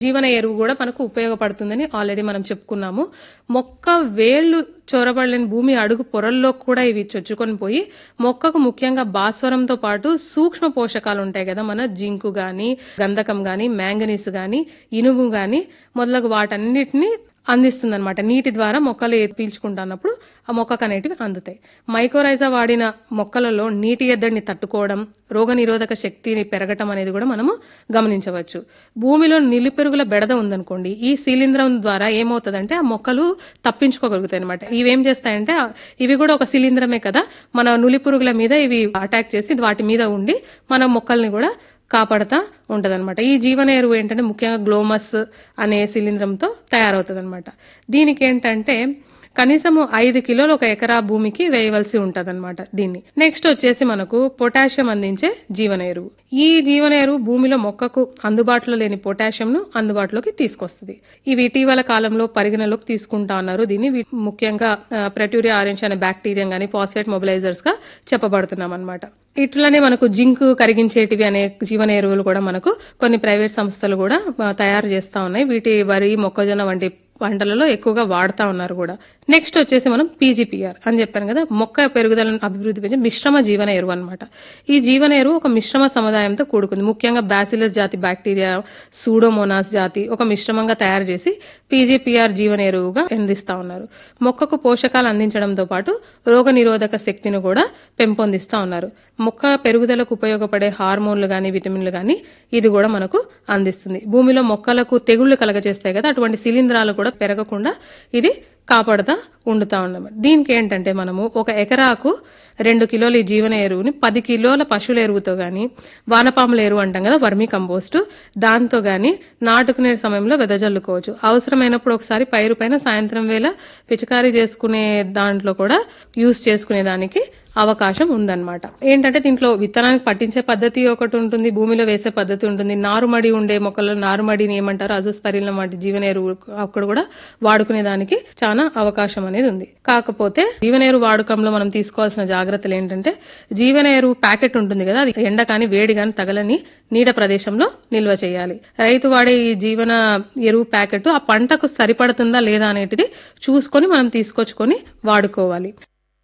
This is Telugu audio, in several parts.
జీవన ఎరువు కూడా మనకు ఉపయోగపడుతుందని ఆల్రెడీ మనం చెప్పుకున్నాము మొక్క వేళ్లు చొరబడలేని భూమి అడుగు పొరల్లో కూడా ఇవి చొచ్చుకొని పోయి మొక్కకు ముఖ్యంగా భాస్వరంతో పాటు సూక్ష్మ పోషకాలు ఉంటాయి కదా మన జింకు గాని గంధకం గాని మ్యాంగనీస్ గాని ఇనుము గాని మొదలగు వాటన్నిటిని అందిస్తుంది అనమాట నీటి ద్వారా మొక్కలు ఏ- పీల్చుకుంటున్నప్పుడు ఆ మొక్కకు అనేటివి అందుతాయి మైకోరైజా వాడిన మొక్కలలో నీటి ఎద్దడిని తట్టుకోవడం రోగనిరోధక శక్తిని పెరగటం అనేది కూడా మనము గమనించవచ్చు భూమిలో నిలిపెరుగుల బెడద ఉందనుకోండి ఈ శిలీంధ్రం ద్వారా ఏమవుతుందంటే ఆ మొక్కలు తప్పించుకోగలుగుతాయి అనమాట ఇవేం చేస్తాయంటే ఆ- ఇవి కూడా ఒక శిలీంధ్రమే కదా మన నులిపురుగుల మీద ఇవి అటాక్ చేసి వాటి మీద ఉండి మన మొక్కల్ని కూడా కాపాడుతా ఉంటదన్నమాట ఈ జీవన ఎరువు ఏంటంటే ముఖ్యంగా గ్లోమస్ అనే శిలీంధ్రంతో తయారవుతుందన్నమాట దీనికి ఏంటంటే కనీసము ఐదు కిలోలు ఒక ఎకరా భూమికి వేయవలసి ఉంటదన్నమాట దీన్ని నెక్స్ట్ వచ్చేసి మనకు పొటాషియం అందించే జీవన ఎరువు ఈ జీవన ఎరువు భూమిలో మొక్కకు అందుబాటులో లేని పొటాషియంను అందుబాటులోకి తీసుకొస్తుంది ఇవి ఇటీవల కాలంలో పరిగణలోకి తీసుకుంటా ఉన్నారు దీన్ని వీ- ముఖ్యంగా ప్రట్యూరియా ఆరెంజ్ అనే బ్యాక్టీరియా గానీ ఫాస్ఫేట్ మొబిలైజర్స్ గా చెప్పబడుతున్నాం అనమాట ఇట్లనే మనకు జింక్ కరిగించేటివి అనే జీవన ఎరువులు కూడా మనకు కొన్ని ప్రైవేట్ సంస్థలు కూడా ఆ, తయారు చేస్తా ఉన్నాయి వీటి వరి మొక్కజొన్న వంటి పంటలలో ఎక్కువగా వాడుతా ఉన్నారు కూడా నెక్స్ట్ వచ్చేసి మనం పీజీపీఆర్ అని చెప్పాను కదా మొక్క పెరుగుదలను అభివృద్ధి పెంచే మిశ్రమ జీవన ఎరువు అనమాట ఈ జీవన ఎరువు ఒక మిశ్రమ సముదాయంతో కూడుకుంది ముఖ్యంగా బ్యాసిలస్ జాతి బ్యాక్టీరియా సూడోమోనాస్ జాతి ఒక మిశ్రమంగా తయారు చేసి పీజీపీఆర్ జీవన ఎరువుగా అందిస్తా ఉన్నారు మొక్కకు పోషకాలు అందించడంతో పాటు రోగ నిరోధక శక్తిని కూడా పెంపొందిస్తా ఉన్నారు మొక్క పెరుగుదలకు ఉపయోగపడే హార్మోన్లు గాని విటమిన్లు గాని ఇది కూడా మనకు అందిస్తుంది భూమిలో మొక్కలకు తెగుళ్లు కలగజేస్తాయి కదా అటువంటి శిలీంధ్రాలు కూడా పెరగకుండా ఇది కాపాడుతా ఉండుతా ఉన్నాం దీనికి ఏంటంటే మనము ఒక ఎకరాకు రెండు కిలోల ఈ జీవన ఎరువుని పది కిలోల పశువుల ఎరువుతో గాని వానపాముల ఎరువు అంటాం కదా వర్మీ కంపోస్ట్ దాంతో గాని నాటుకునే సమయంలో వెదజల్లుకోవచ్చు అవసరమైనప్పుడు ఒకసారి పైరు పైన సాయంత్రం వేళ పిచికారీ చేసుకునే దాంట్లో కూడా యూస్ చేసుకునే దానికి అవకాశం ఉందన్నమాట ఏంటంటే దీంట్లో విత్తనానికి పట్టించే పద్ధతి ఒకటి ఉంటుంది భూమిలో వేసే పద్ధతి ఉంటుంది నారుమడి ఉండే మొక్కల్లో నారుమడిని ఏమంటారు అజోస్పరిలం వంటి జీవన ఎరువు అక్కడ కూడా వాడుకునే దానికి చాలా అవకాశం అనేది ఉంది కాకపోతే జీవన ఎరువు వాడకంలో మనం తీసుకోవాల్సిన జాగ్రత్తలు ఏంటంటే జీవన ఎరువు ప్యాకెట్ ఉంటుంది కదా అది ఎండ కానీ వేడి కానీ తగలని నీడ ప్రదేశంలో నిల్వ చేయాలి రైతు వాడే ఈ జీవన ఎరువు ప్యాకెట్ ఆ పంటకు సరిపడుతుందా లేదా అనేటిది చూసుకొని మనం తీసుకొచ్చుకొని వాడుకోవాలి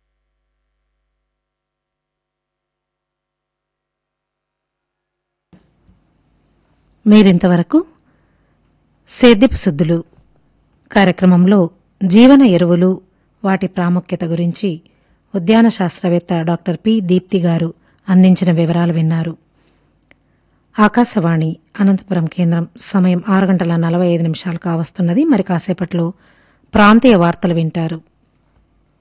మీరింతవరకు సేద్యపు శుద్ధులు కార్యక్రమంలో జీవన ఎరువులు వాటి ప్రాముఖ్యత గురించి ఉద్యాన శాస్త్రవేత్త డాక్టర్ పి దీప్తి గారు అందించిన వివరాలు విన్నారు ఆకాశవాణి అనంతపురం కేంద్రం సమయం ఆరు గంటల నలభై ఐదు నిమిషాలు కావస్తున్నది మరి కాసేపట్లో ప్రాంతీయ వార్తలు వింటారు